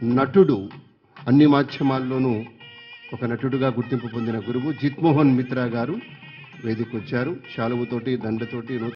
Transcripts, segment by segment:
నటుడు అన్ని మాధ్యమాల్లోనూ ఒక నటుడుగా గుర్తింపు పొందిన గురువు జిత్మోహన్ మిత్రా గారు వేదికొచ్చారు శాలువుతోటి దండతోటి నూ-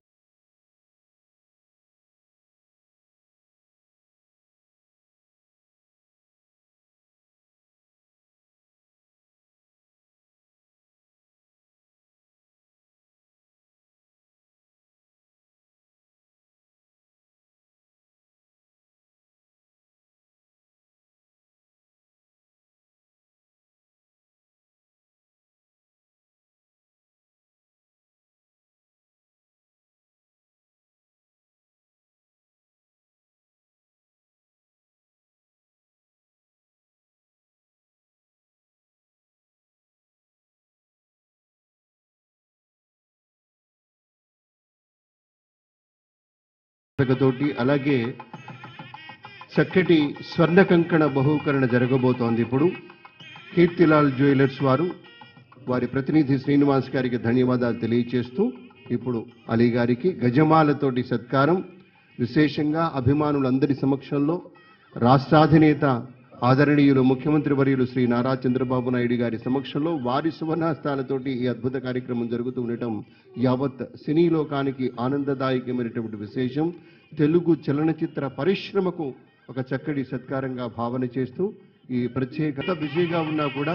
తోటి అలాగే చక్కటి స్వర్ణ కంకణ బహుకరణ జరగబోతోంది ఇప్పుడు కీర్తిలాల్ జ్యువెలర్స్ వారు వారి ప్రతినిధి శ్రీనివాస్ గారికి ధన్యవాదాలు తెలియచేస్తూ ఇప్పుడు అలీ గారికి గజమాలతోటి సత్కారం విశేషంగా అభిమానులందరి సమక్షంలో రాష్ట్రాధినేత ఆదరణీయులు ముఖ్యమంత్రి వర్యులు శ్రీ నారా చంద్రబాబు నాయుడు గారి సమక్షంలో వారి సువర్ణహస్తాలతోటి ఈ అద్భుత కార్యక్రమం జరుగుతూ ఉండటం యావత్ సినీ లోకానికి ఆనందదాయకమైనటువంటి విశేషం తెలుగు చలనచిత్ర పరిశ్రమకు ఒక చక్కటి సత్కారంగా భావన చేస్తూ ఈ ప్రత్యేకత బిజీగా ఉన్నా కూడా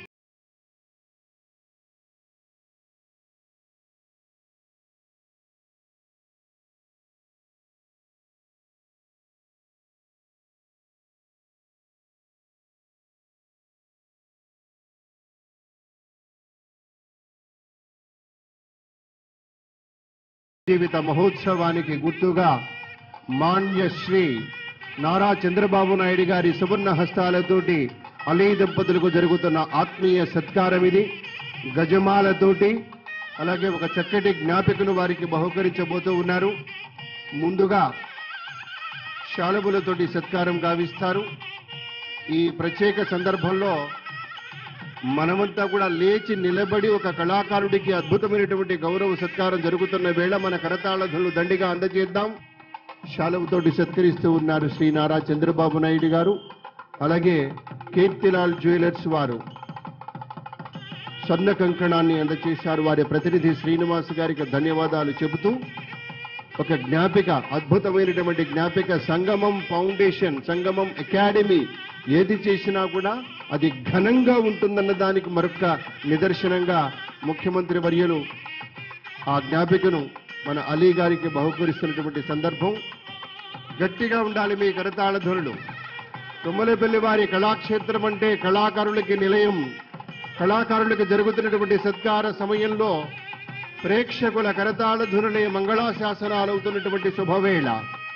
జీవిత మహోత్సవానికి గుర్తుగా మాన్యశ్రీ నారా చంద్రబాబు నాయుడు గారి సువర్ణ హస్తాలతోటి అలీ దంపతులకు జరుగుతున్న ఆత్మీయ సత్కారం ఇది గజమాలతోటి అలాగే ఒక చక్కటి జ్ఞాపికను వారికి బహుకరించబోతూ ఉన్నారు ముందుగా శాలుబులతోటి సత్కారం గావిస్తారు ఈ ప్రత్యేక సందర్భంలో మనమంతా కూడా లేచి నిలబడి ఒక కళాకారుడికి అద్భుతమైనటువంటి గౌరవ సత్కారం జరుగుతున్న వేళ మన కరతాళధులు దండిగా అందజేద్దాం శాలవుతోటి సత్కరిస్తూ ఉన్నారు శ్రీ నారా చంద్రబాబు నాయుడు గారు అలాగే కీర్తిలాల్ జ్యువెలర్స్ వారు స్వర్ణ కంకణాన్ని అందజేశారు వారి ప్రతినిధి శ్రీనివాస్ గారికి ధన్యవాదాలు చెబుతూ ఒక జ్ఞాపిక అద్భుతమైనటువంటి జ్ఞాపిక సంగమం ఫౌండేషన్ సంగమం అకాడమీ ఏది చేసినా కూడా అది ఘనంగా ఉంటుందన్న దానికి మరొక నిదర్శనంగా ముఖ్యమంత్రి వర్యులు ఆ జ్ఞాపికను మన అలీ గారికి బహుకరిస్తున్నటువంటి సందర్భం గట్టిగా ఉండాలి మీ కరతాళ ధ్వనులు తుమ్మలపల్లి వారి కళాక్షేత్రం అంటే కళాకారులకి నిలయం కళాకారులకు జరుగుతున్నటువంటి సత్కార సమయంలో ప్రేక్షకుల కరతాళ ధ్వనులే మంగళాశాసనాలు అవుతున్నటువంటి శుభవేళ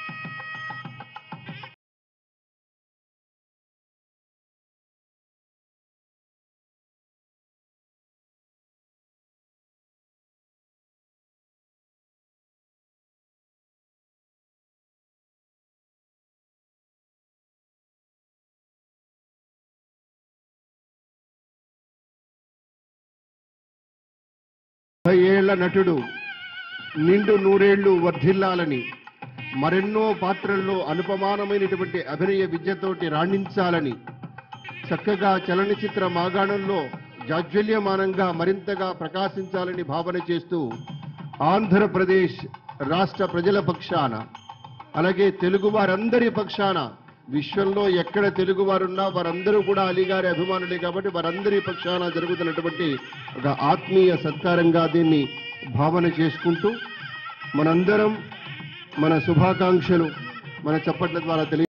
ముప్పై ఏళ్ల నటుడు నిండు నూరేళ్లు వర్ధిల్లాలని మరెన్నో పాత్రల్లో అనుపమానమైనటువంటి అభినయ విద్యతోటి రాణించాలని చక్కగా చలనచిత్ర మాగాణంలో జాజ్వల్యమానంగా మరింతగా ప్రకాశించాలని భావన చేస్తూ ఆంధ్రప్రదేశ్ రాష్ట్ర ప్రజల పక్షాన అలాగే తెలుగు వారందరి పక్షాన విశ్వంలో ఎక్కడ తెలుగు వారున్నా వారందరూ కూడా అలీగారి అభిమానులే కాబట్టి వారందరి పక్షాన జరుగుతున్నటువంటి ఒక ఆత్మీయ సత్కారంగా దీన్ని భావన చేసుకుంటూ మనందరం మన శుభాకాంక్షలు మన చప్పట్ల ద్వారా తెలియ